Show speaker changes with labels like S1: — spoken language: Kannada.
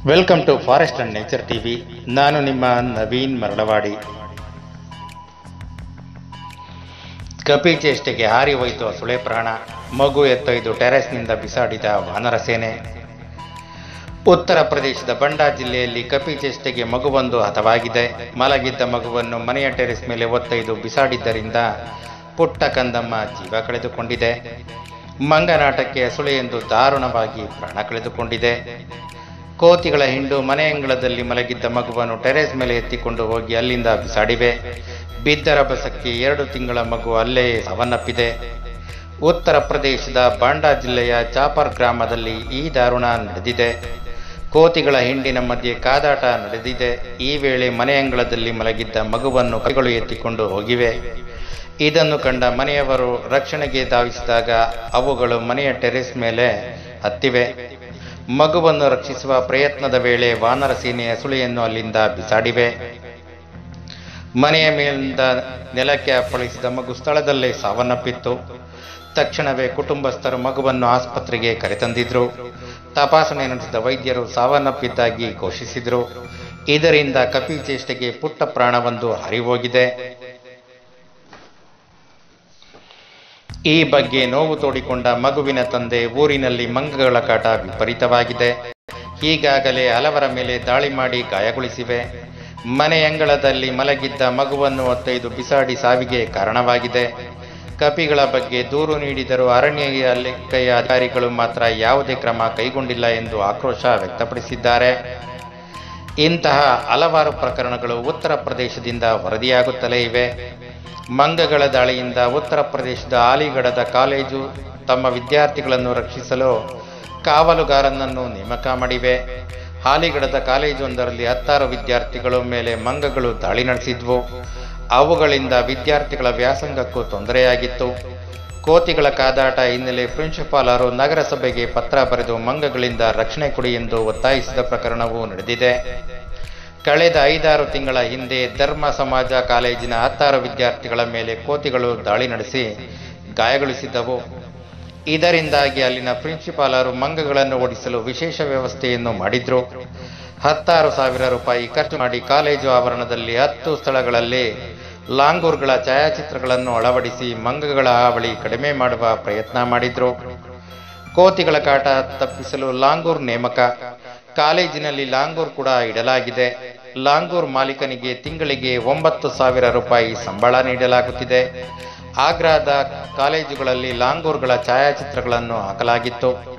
S1: welcome to forest and nature TV ನಾನು ನಿಮ್ಮ ನವೀನ್ ಮರಳವಾಡಿ ಕಪಿ ಚೇಷ್ಟೆಗೆ ಹಾರಿ ಹೋಯಿತು ಸುಳೆ ಪ್ರಾಣ ಮಗು ಎತ್ತೊಯ್ದು ಟೆರೆಸ್ನಿಂದ ಬಿಸಾಡಿದ ವಾನರ ಸೇನೆ ಉತ್ತರ ಪ್ರದೇಶದ ಬಂಡಾ ಜಿಲ್ಲೆಯಲ್ಲಿ ಕಪಿ ಚೇಷ್ಟೆಗೆ ಮಗುವೊಂದು ಹತವಾಗಿದೆ ಮಲಗಿದ್ದ ಮಗುವನ್ನು ಮನೆಯ ಟೆರೆಸ್ ಮೇಲೆ ಒತ್ತೊಯ್ದು ಬಿಸಾಡಿದ್ದರಿಂದ ಪುಟ್ಟ ಕಂದಮ್ಮ ಜೀವ ಕಳೆದುಕೊಂಡಿದೆ ಮಂಗನಾಟಕ್ಕೆ ಸುಳೆ ಎಂದು ದಾರುಣವಾಗಿ ಪ್ರಾಣ ಕಳೆದುಕೊಂಡಿದೆ ಕೋತಿಗಳ ಹಿಂಡು ಮನೆ ಅಂಗಳದಲ್ಲಿ ಮಲಗಿದ್ದ ಮಗುವನ್ನು ಟೆರೆಸ್ ಮೇಲೆ ಎತ್ತಿಕೊಂಡು ಹೋಗಿ ಅಲ್ಲಿಂದ ಬಿಸಾಡಿವೆ ಬಿದ್ದರ ಬಸಕ್ಕೆ ಎರಡು ತಿಂಗಳ ಮಗು ಅಲ್ಲೇ ಸಾವನ್ನಪ್ಪಿದೆ ಉತ್ತರ ಪ್ರದೇಶದ ಬಾಂಡಾ ಜಿಲ್ಲೆಯ ಚಾಪರ್ ಗ್ರಾಮದಲ್ಲಿ ಈ ದಾರುಣ ನಡೆದಿದೆ ಕೋತಿಗಳ ಹಿಂಡಿನ ಮಧ್ಯೆ ಕಾದಾಟ ನಡೆದಿದೆ ಈ ವೇಳೆ ಮನೆ ಅಂಗಳದಲ್ಲಿ ಮಲಗಿದ್ದ ಮಗುವನ್ನು ಕೈಗಳು ಎತ್ತಿಕೊಂಡು ಹೋಗಿವೆ ಇದನ್ನು ಕಂಡ ಮನೆಯವರು ರಕ್ಷಣೆಗೆ ಧಾವಿಸಿದಾಗ ಅವುಗಳು ಮನೆಯ ಟೆರೆಸ್ ಮೇಲೆ ಹತ್ತಿವೆ ಮಗುವನ್ನು ರಕ್ಷಿಸುವ ಪ್ರಯತ್ನದ ವೇಳೆ ವಾನರ ಸೇನೆಯ ಸುಳಿಯನ್ನು ಅಲ್ಲಿಂದ ಬಿಸಾಡಿವೆ ಮನೆಯ ಮೇಲಿಂದ ನೆಲಕ್ಕೆ ಅಪ್ಪಳಿಸಿದ ಮಗು ಸ್ಥಳದಲ್ಲೇ ಸಾವನ್ನಪ್ಪಿತ್ತು ತಕ್ಷಣವೇ ಕುಟುಂಬಸ್ಥರು ಮಗುವನ್ನು ಆಸ್ಪತ್ರೆಗೆ ಕರೆತಂದಿದ್ರು ತಪಾಸಣೆ ನಡೆಸಿದ ವೈದ್ಯರು ಸಾವನ್ನಪ್ಪಿದ್ದಾಗಿ ಘೋಷಿಸಿದರು ಇದರಿಂದ ಕಪಿ ಚೇಷ್ಟೆಗೆ ಪುಟ್ಟ ಪ್ರಾಣವೊಂದು ಹರಿಹೋಗಿದೆ ಈ ಬಗ್ಗೆ ನೋವು ತೋಡಿಕೊಂಡ ಮಗುವಿನ ತಂದೆ ಊರಿನಲ್ಲಿ ಮಂಗಗಳ ಕಾಟ ವಿಪರೀತವಾಗಿದೆ ಈಗಾಗಲೇ ಹಲವರ ಮೇಲೆ ದಾಳಿ ಮಾಡಿ ಗಾಯಗೊಳಿಸಿವೆ ಮನೆ ಅಂಗಳದಲ್ಲಿ ಮಲಗಿದ್ದ ಮಗುವನ್ನು ಹೊತ್ತೊಯ್ದು ಬಿಸಾಡಿ ಸಾವಿಗೆ ಕಾರಣವಾಗಿದೆ ಕಪಿಗಳ ಬಗ್ಗೆ ದೂರು ನೀಡಿದರೂ ಅರಣ್ಯ ಇಲಾಖೆಯ ಅಧಿಕಾರಿಗಳು ಮಾತ್ರ ಯಾವುದೇ ಕ್ರಮ ಕೈಗೊಂಡಿಲ್ಲ ಎಂದು ಆಕ್ರೋಶ ವ್ಯಕ್ತಪಡಿಸಿದ್ದಾರೆ ಇಂತಹ ಹಲವಾರು ಪ್ರಕರಣಗಳು ಉತ್ತರ ಪ್ರದೇಶದಿಂದ ವರದಿಯಾಗುತ್ತಲೇ ಇವೆ ಮಂಗಗಳ ದಾಳಿಯಿಂದ ಉತ್ತರ ಪ್ರದೇಶದ ಆಲಿಗಢದ ಕಾಲೇಜು ತಮ್ಮ ವಿದ್ಯಾರ್ಥಿಗಳನ್ನು ರಕ್ಷಿಸಲು ಕಾವಲುಗಾರನನ್ನು ನೇಮಕ ಮಾಡಿವೆ ಹಾಲಿಗಢದ ಕಾಲೇಜೊಂದರಲ್ಲಿ ಹತ್ತಾರು ವಿದ್ಯಾರ್ಥಿಗಳ ಮೇಲೆ ಮಂಗಗಳು ದಾಳಿ ನಡೆಸಿದ್ವು ಅವುಗಳಿಂದ ವಿದ್ಯಾರ್ಥಿಗಳ ವ್ಯಾಸಂಗಕ್ಕೂ ತೊಂದರೆಯಾಗಿತ್ತು ಕೋತಿಗಳ ಕಾದಾಟ ಹಿನ್ನೆಲೆ ಪ್ರಿನ್ಸಿಪಾಲರು ನಗರಸಭೆಗೆ ಪತ್ರ ಬರೆದು ಮಂಗಗಳಿಂದ ರಕ್ಷಣೆ ಕೊಡಿ ಎಂದು ಒತ್ತಾಯಿಸಿದ ಪ್ರಕರಣವೂ ನಡೆದಿದೆ ಕಳೆದ ಐದಾರು ತಿಂಗಳ ಹಿಂದೆ ಧರ್ಮ ಸಮಾಜ ಕಾಲೇಜಿನ ಹತ್ತಾರು ವಿದ್ಯಾರ್ಥಿಗಳ ಮೇಲೆ ಕೋತಿಗಳು ದಾಳಿ ನಡೆಸಿ ಗಾಯಗೊಳಿಸಿದ್ದವು ಇದರಿಂದಾಗಿ ಅಲ್ಲಿನ ಪ್ರಿನ್ಸಿಪಾಲರು ಮಂಗಗಳನ್ನು ಓಡಿಸಲು ವಿಶೇಷ ವ್ಯವಸ್ಥೆಯನ್ನು ಮಾಡಿದ್ರು ಹತ್ತಾರು ಸಾವಿರ ರೂಪಾಯಿ ಖರ್ಚು ಮಾಡಿ ಕಾಲೇಜು ಆವರಣದಲ್ಲಿ ಹತ್ತು ಸ್ಥಳಗಳಲ್ಲಿ ಲಾಂಗೂರ್ಗಳ ಛಾಯಾಚಿತ್ರಗಳನ್ನು ಅಳವಡಿಸಿ ಮಂಗಗಳ ಹಾವಳಿ ಕಡಿಮೆ ಮಾಡುವ ಪ್ರಯತ್ನ ಮಾಡಿದ್ರು ಕೋತಿಗಳ ಕಾಟ ತಪ್ಪಿಸಲು ಲಾಂಗೂರ್ ನೇಮಕ ಕಾಲೇಜಿನಲ್ಲಿ ಲಾಂಗೂರ್ ಕೂಡ ಇಡಲಾಗಿದೆ ಲಾಂಗೂರ್ ಮಾಲೀಕನಿಗೆ ತಿಂಗಳಿಗೆ ಒಂಬತ್ತು ಸಾವಿರ ರೂಪಾಯಿ ಸಂಬಳ ನೀಡಲಾಗುತ್ತಿದೆ ಆಗ್ರಾದ ಕಾಲೇಜುಗಳಲ್ಲಿ ಲಾಂಗೂರ್ಗಳ ಛಾಯಾಚಿತ್ರಗಳನ್ನು ಹಾಕಲಾಗಿತ್ತು